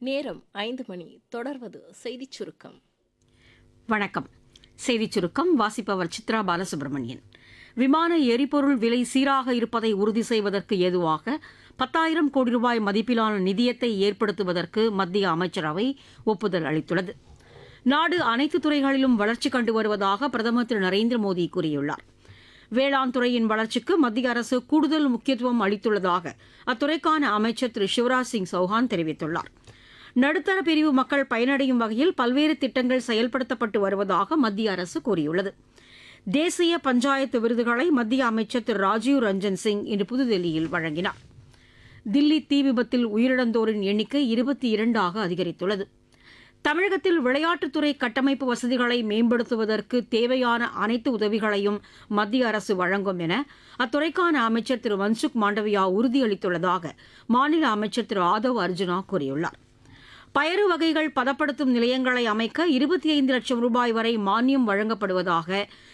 நேரம் ஐந்து மணி தொடர்வது செய்திச் சுருக்கம் வணக்கம் செய்திச் சுருக்கம் வாசிப்பவர் சித்ரா பாலசுப்ரமணியன் விமான எரிபொருள் விலை சீராக இருப்பதை உறுதி செய்வதற்கு ஏதுவாக பத்தாயிரம் கோடி ரூபாய் மதிப்பிலான நிதியத்தை ஏற்படுத்துவதற்கு மத்திய அமைச்சரவை ஒப்புதல் அளித்துள்ளது நாடு அனைத்து துறைகளிலும் வளர்ச்சி கண்டு வருவதாக பிரதமர் திரு நரேந்திர மோடி கூறியுள்ளார் வேளாண் துறையின் வளர்ச்சிக்கு மத்திய அரசு கூடுதல் முக்கியத்துவம் அளித்துள்ளதாக அத்துறைக்கான அமைச்சர் திரு சிவராஜ் சிங் சௌஹான் தெரிவித்துள்ளார் நடுத்தர பிரிவு மக்கள் பயனடையும் வகையில் பல்வேறு திட்டங்கள் செயல்படுத்தப்பட்டு வருவதாக மத்திய அரசு கூறியுள்ளது தேசிய பஞ்சாயத்து விருதுகளை மத்திய அமைச்சர் திரு ராஜீவ் ரஞ்சன் சிங் இன்று புதுதில்லியில் வழங்கினார் தில்லி தீ விபத்தில் உயிரிழந்தோரின் எண்ணிக்கை இருபத்தி இரண்டாக அதிகரித்துள்ளது தமிழகத்தில் விளையாட்டுத்துறை கட்டமைப்பு வசதிகளை மேம்படுத்துவதற்கு தேவையான அனைத்து உதவிகளையும் மத்திய அரசு வழங்கும் என அத்துறைக்கான அமைச்சர் திரு மன்சுக் மாண்டவியா உறுதியளித்துள்ளதாக மாநில அமைச்சர் திரு ஆதவ் அர்ஜுனா கூறியுள்ளார் பயறு வகைகள் பதப்படுத்தும் நிலையங்களை அமைக்க இருபத்தி ஐந்து லட்சம் ரூபாய் வரை மானியம் வழங்கப்படுவதாக